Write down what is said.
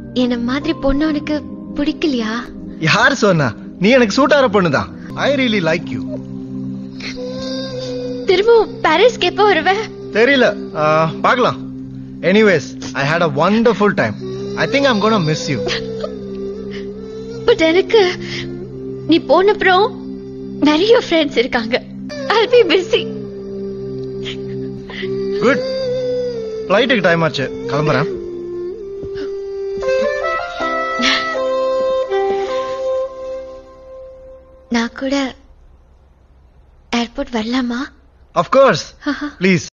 என்ன மாதிரி பொண்ணு உனக்கு பிடிக்கலையா யார் சொன்னா நீ எனக்கு சூட் ஆற பொண்ணுதான் ஐ ரியலி லைக் யூ திரும்பவும் பாரிஸ்க்கு எப்போ வருவ தெரியல ஆ, பார்க்கலாம் anyways I hate a wonderful time I think I'm gonna miss you but எனக்கு நீ போனப்புறம் நிறைய ஃப்ரெண்ட்ஸ் இருக்காங்க I'll be busy குட் ஃப்ளைட்டுக்கு டைம் ஆச்சு கிளம்புறேன் நான் கூட ஏர்போர்ட் வரலாமா ஆஃப் கோர்ஸ் ப்ளீஸ்